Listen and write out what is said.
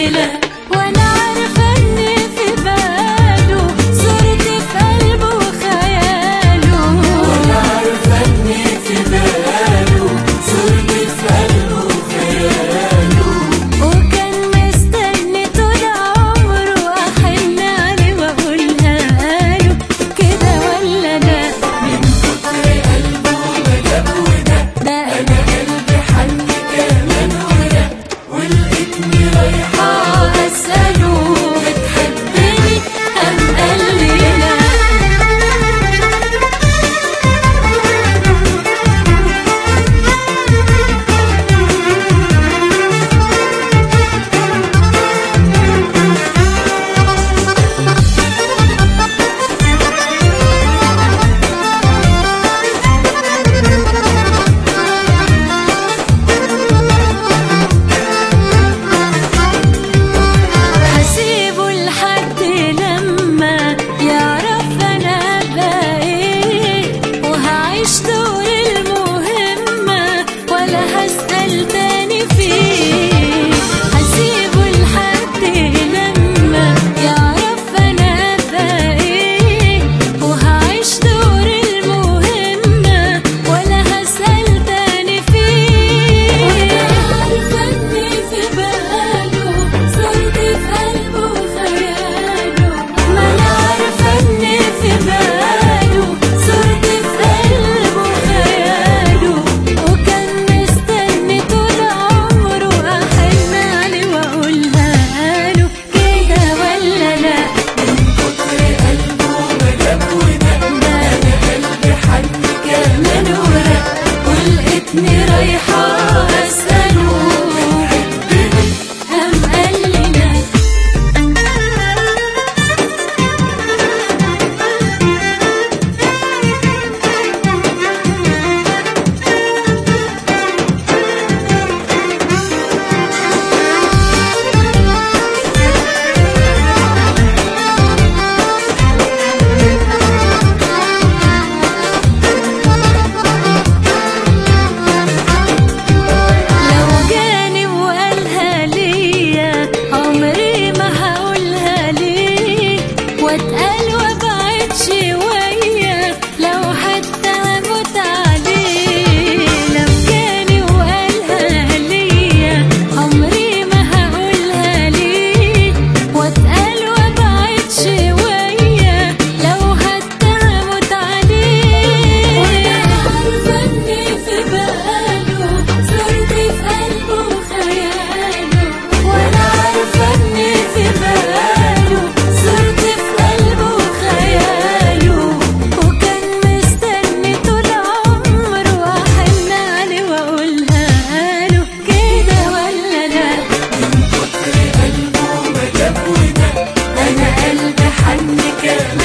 الليلة وانا عارفة ان في باله صورتي في قلبه وخياله وانا عارفة ان في باله صورتي في قلبه وخياله وكان مستني طول عمره احن عليه واقولها له كده ولا لا من كتر قلبه ما جاب وده ده انا قلبي حن كمان وده ولقيتني رايحة اه اساله بتحبني ام قال لي لا هسيبه لحد لما يعرف انا بايه وهعيش دور المهمة ولا هسأل تاني فيه هسيبه لحد لما يعرف انا بايه وهعيش دور المهمة ولا هسأل تاني فيه عارفة اني في باله صورتي في قلبه وخياله ما انا عارفة اني في باله صورتي في قلبه وخياله وكان مستني طول عمره احن عليه واقولها له كده ولا لا من كتر قلبه ما جاب وده انا قلبي حن كمان وده ولقيتني رايحة أسأله أم قال لي لا لو جاني وقالها ليا عمري ما هقولها ليه واتقال وابعد شوية لو حتى هموت عليه لو جاني وقالها ليا عمري ما هقولها ليه واتقال وابعد شوية لو حتى هموت عليه وانا عارفة اني في باله صورتي في قلبه وخياله وانا عارفة اني في باله صورتي في قلبه وخياله وكان مستني طول عمره احن عليه واقولها له كده ولا لا من كتر قلبه ما جاب وده انا قلبي حن كمان